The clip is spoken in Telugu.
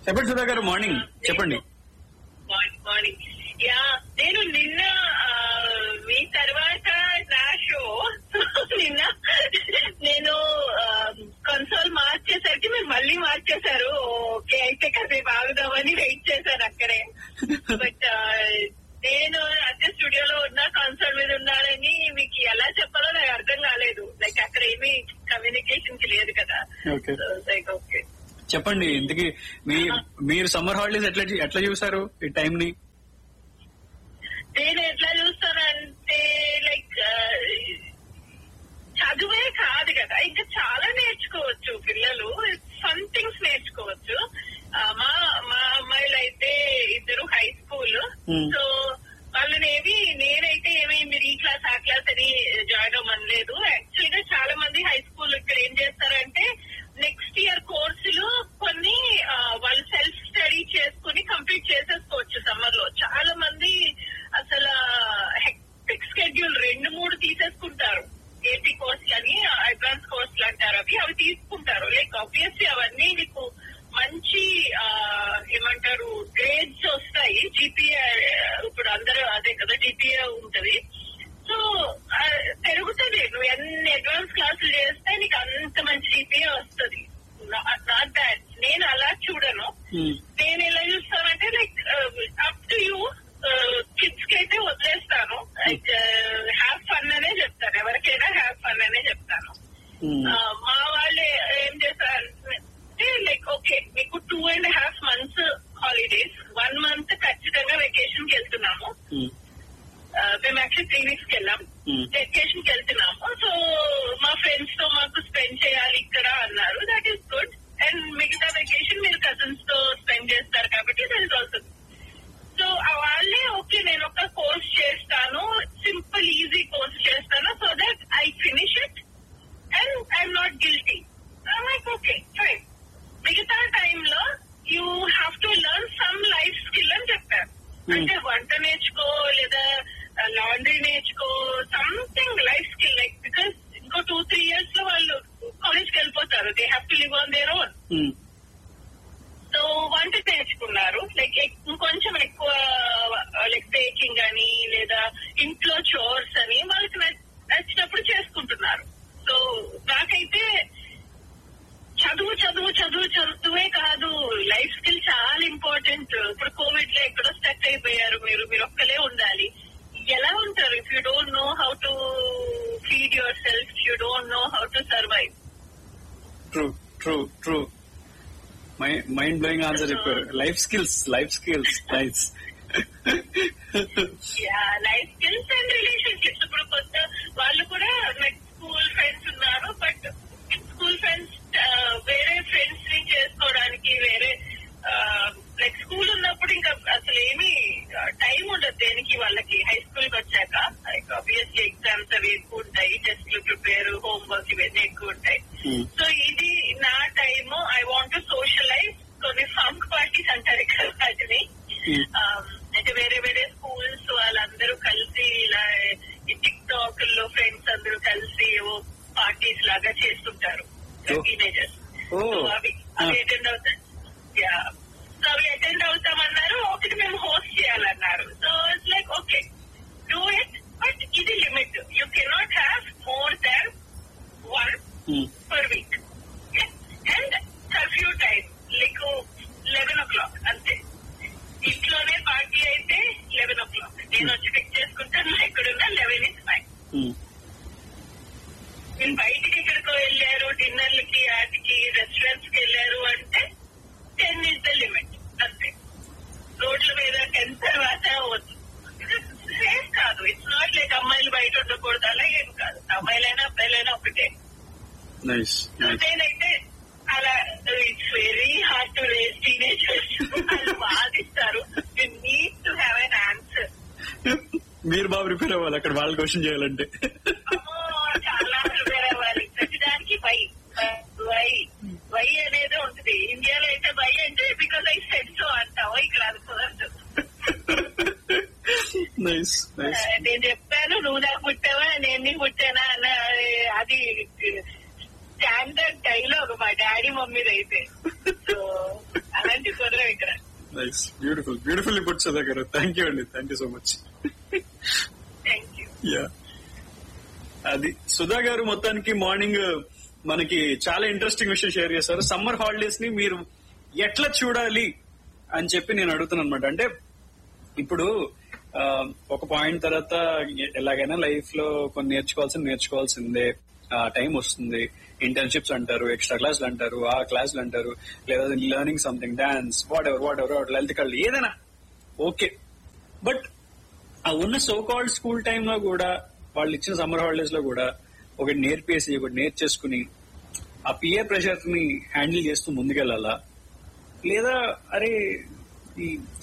చెప్పండి సుధా గారు మార్నింగ్ చెప్పండి మార్నింగ్ మార్నింగ్ యా నేను నిన్న ఆ, మీ తర్వాత నా షో నిన్న నేను కన్సోల్ మార్చేసరికి మీరు మళ్ళీ మార్చేశారు ఓకే అయితే కాసేపు ఆగుదామని వెయిట్ చేశాను అక్కడే బట్ నేను అదే స్టూడియోలో ఉన్న కన్సోల్ మీద ఉన్నానని మీకు ఎలా చెప్పాలో నాకు అర్థం కాలేదు లైక్ అక్కడ ఏమీ కమ్యూనికేషన్ కి లేదు కదా ఓకే లైక్ ఓకే చెప్పండి ఇంతకీ మీ మీరు సమ్మర్ హాలిడేస్ ఎట్లా ఎట్లా చూసారు ఈ టైం ని నేను ఎట్లా చూస్తానంటే లైక్ చదువే కాదు కదా ఇంకా చాలా నేర్చుకోవచ్చు పిల్లలు సమ్ థింగ్స్ నేర్చుకోవచ్చు ఆ, మా మా అమ్మాయిలు అయితే ఇద్దరు హై స్కూల్ Hmm. సో వాళ్ళనేమి నేనైతే ఏమి మీరు ఈ క్లాస్ ఆ క్లాస్ అని జాయిన్ అవ్వమనలేదు యాక్చువల్ గా చాలా మంది హై స్కూల్ ఇక్కడ ఏం చేస్తారంటే నెక్స్ట్ ఇయర్ కోర్సులు కొన్ని ఆ, వాళ్ళు సెల్ఫ్ స్టడీ చేసుకుని కంప్లీట్ చేసేసుకోవచ్చు సమ్మర్ లో చాలా మంది అసలు హెక్టిక్ స్కెడ్యూల్ రెండు మూడు తీసేసుకుంటారు ఏపీ కోర్సులు అని అడ్వాన్స్ కోర్సులు అంటారు అవి అవి తీసుకుంటారు లైక్ ఆబ్వియస్లీ అవన్నీ మీకు మంచి ఆ, ఏమంటారు గ్రేడ్స్ వస్తాయి జీపీఏ ఇప్పుడు అందరూ అదే కదా జీపీఏ ఉంటది సో ఆ, పెరుగుతుంది నువ్వు ఎన్ని అడ్వాన్స్ క్లాసులు చేస్తే నీకు అంత మంచి జీపీఏ వస్తుంది నాట్ దాట్ నేను అలా చూడను నేను ఎలా చూస్తానంటే like up to you kids కి అయితే వదిలేస్తాను లైక్ హ్యావ్ ఫన్ అనే చెప్తాను ఎవరికైనా హ్యావ్ ఫన్ అనే చెప్తాను ఆ, మా వాళ్ళు ఏం చేస్తారంటే లైక్ ఓకే మీకు two and half months holidays one month ఖచ్చితంగా వెకేషన్ కి వెళ్తున్నాము ఆ, మేము యాక్చువల్లీ త్రీ వీక్స్ కి వెళ్ళాం Hmm. వెకేషన్ కి వెళ్తున్నాము సో మా ఫ్రెండ్స్ తో మాకు స్పెండ్ చేయాలి ఇక్కడ అన్నారు దట్ ఈస్ గుడ్ అండ్ మిగతా వెకేషన్ మీరు కజిన్స్ తో స్పెండ్ చేస్తారు కాబట్టి దట్ ఇస్ ఆల్సో సో ఆ వాళ్ళే ఓకే నేను ఒక కోర్స్ చేస్తాను సింపుల్ ఈజీ కోర్స్ చేస్తాను so that I finish it and I'm not guilty like okay fine మిగతా టైంలో you have to learn some life skill అని చెప్పారు అంటే వంట నేర్చుకో లేదా లాండ్రీ నేర్చుకో something life skill like because ఇంకో టూ త్రీ ఇయర్స్ లో వాళ్ళు కాలేజ్కి వెళ్ళిపోతారు they have to live on their own so వంట నేర్చుకున్నారు లైక్ ఇంకొంచెం ఎక్కువ లైక్ బేకింగ్ అని లేదా ఇంట్లో చోర్స్ అని వాళ్ళకి నచ్- నచ్చినప్పుడు చేసుకుంటున్నారు సో నాకైతే చదువు చదువు చదువు చదువే కాదు లైఫ్ స్కిల్ చాలా ఇంపార్టెంట్ ఇప్పుడు కోవిడ్ లో ఎక్కడో స్టక్ అయిపోయారు మీరు మీరు ఒక్కలే ఉండాలి ఎలా ఉంటారు if you don't know how to feed yourself you don't know how to survive true true true mind blowing answer చెప్పారు life skills life skills nice life skills and relationships ఇప్పుడు కొత్త వాళ్ళు కూడా నాకు స్కూల్ ఫ్రెండ్స్ ఉన్నారు బట్ స్కూల్ ఫ్రెండ్స్ వేరే ఫ్రెండ్స్ ని చేసుకోవడానికి వేరే లైక్ స్కూల్ ఉన్నప్పుడు ఇంకా అసలు ఏమీ టైం ఉండదు దేనికి వాళ్ళకి హై స్కూల్ కి వచ్చాక లైక్ ఆబ్వియస్లీ ఎగ్జామ్స్ అవి ఎక్కువ ఉంటాయి టెస్ట్లు ప్రిపేర్ హోంవర్క్ ఇవన్నీ ఎక్కువ ఉంటాయి సో ఇది నా time I want to socialise కొన్ని ఫంక్ పార్టీస్ అంటారు ఇక్కడ వాటిని Um, అంటే వేరే వేరే స్కూల్స్ వాళ్ళందరూ కలిసి ఇలా టిక్ టాక్ లో ఫ్రెండ్స్ అందరూ కలిసి ఏవో పార్టీస్ లాగా చేస్తుంటారు Oh. Teenagers Oh. సో అవి అవి Ah. అటెండ్ అవుతాయి యా సో అవి అటెండ్ అవుతామన్నారు ఒకటి మేము హోస్ట్ చేయాలన్నారు so it's like okay do it but ఇది limit you cannot have more than one per week and curfew time like eleven o'clock అంతే ఇంట్లోనే పార్టీ అయితే లెవెన్ ఓ క్లాక్ నేను వచ్చి పిక్ చేసుకుంటాను ఎక్కడున్నా లెవెన్ ఇస్ ఫైన్ మీరు బయటికి ఎక్కడికో వెళ్ళారు డిన్నర్లకి వాటికి రెస్టారెంట్స్ కి వెళ్ళారు అంటే టెన్ ఇస్ ద లిమిట్ అంతే రోడ్ల మీద టెన్ తర్వాత వద్దు సేఫ్ కాదు ఇట్స్ నాట్ లైక్ అమ్మాయిలు బయట ఉండకూడదు అలా ఏం కాదు అమ్మాయిలైనా అబ్బాయిలైనా ఒకటే నైస్ నైస్ నేనైతే అలా it's very hard to raise teenagers వాళ్ళు వాదిస్తారు you need to have an answer మీరు బాగా ప్రిపేర్ అవ్వాలి అక్కడ వాళ్ళ క్వశ్చన్ చేయాలంటే చాలా ప్రిపేర్ అవ్వాలి ప్రతిదానికి వై వై వై అనేది ఉంటుంది ఇండియాలో అయితే వై అంటే బికాస్ ఐ సెట్ సో అంటావు ఇక్కడ అది కుదరదు నైస్ నైస్ నేను చెప్పాను నువ్వు నాకు పుట్టావా నేను నీకు పుట్టానా అన్న అది స్టాండర్డ్ డైలాగ్ మా డాడీ మమ్మీది అయితే సో అలాంటి కుదరదు nice beautiful beautiful put Sudha garu thank you అండి thank you so much thank you yeah అది సుధా గారు మొత్తానికి మార్నింగ్ మనకి చాలా ఇంట్రెస్టింగ్ విషయం షేర్ చేశారు సమ్మర్ హాలిడేస్ ని మీరు ఎట్లా చూడాలి అని చెప్పి నేను అడుగుతున్నాను అనమాట అంటే ఇప్పుడు ఆ, ఒక పాయింట్ తర్వాత ఎలాగైనా లైఫ్ లో కొన్ని నేర్చుకోవాల్సింది నేర్చుకోవాల్సిందే ఆ టైం వస్తుంది ఇంటర్న్షిప్స్ అంటారు ఎక్స్ట్రా క్లాసులు అంటారు ఆ క్లాసులు అంటారు లేదా learning something dance whatever whatever లలిత కళ్ళు ఏదైనా ఓకే బట్ ఆ ఉన్న సో కాల్డ్ స్కూల్ టైమ్ లో కూడా వాళ్ళు ఇచ్చిన సమ్మర్ హాలిడేస్ లో కూడా ఒకటి నేర్పేసి ఒకటి నేర్చేసుకుని ఆ పియర్ ప్రెషర్ ని హ్యాండిల్ చేస్తూ ముందుకెళ్లాలా లేదా అరే ఈ